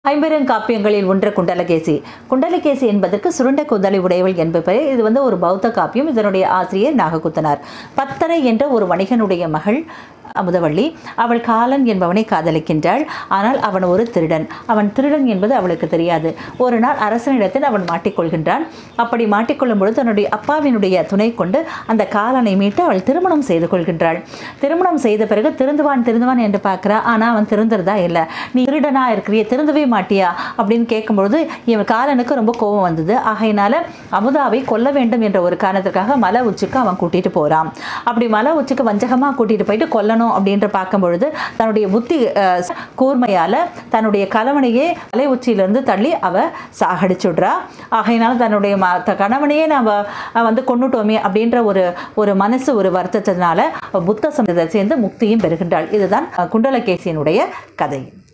ஐம்பெருங்காப்பியங்களில் ஒன்று குண்டலகேசி குண்டலகேசி என்பதற்கு சுருண்ட குந்தலை உடையவள் என்பது இது வந்து ஒரு பௌத்த காப்பியம் இதனுடைய ஆசிரியர் நாககுத்தனார் பத்தரை என்ற ஒரு வணிகனுடைய மகள் அமுதவள்ளி அவள் காலன் என்பவனை காதலிக்கின்றாள் ஆனால் அவன் ஒரு திருடன் அவன் திருடன் என்பது அவளுக்கு தெரியாது ஒரு நாள் அரசனிடத்தில் அவன் மாட்டிக்கொள்கின்றான் அப்படி மாட்டிக்கொள்ளும் பொழுது தன்னுடைய அப்பாவினுடைய துணை கொண்டு அந்த காலனை மீட்டு அவள் திருமணம் செய்து கொள்கின்றாள் திருமணம் செய்த பிறகு திருந்துவான் திருந்துவான் என்று பார்க்குறா ஆனால் அவன் திருந்துறதா இல்லை நீ திருடனா இருக்கிறிய திருந்தவே மாட்டியா அப்படின்னு கேட்கும்பொழுது இவன் காலனுக்கு ரொம்ப கோபம் வந்தது ஆகையினால அமுதாவை கொல்ல வேண்டும் என்ற ஒரு காரணத்திற்காக மலை உச்சிக்கு அவன் கூட்டிட்டு போறான் அப்படி மலை உச்சிக்கு வஞ்சகமாக கூட்டிட்டு போயிட்டு கொல்லணும் அப்படின்ற பார்க்கும் பொழுது தன்னுடைய புத்தி அஹ், கூர்மையால தன்னுடைய கணவனையே மலை உச்சியிலிருந்து தள்ளி அவ சாகடிச்சுடுறா ஆகையினால தன்னுடைய ம த- கணவனையே நம்ம அஹ், வந்து கொண்டுட்டோமே அப்படின்ற ஒரு ஒரு மனசு ஒரு வருத்தத்தினால அவ புத்த சமயத்தை சேர்ந்து முக்தியும் பெறுகின்றாள் இதுதான் அஹ், குண்டலகேசியினுடைய கதை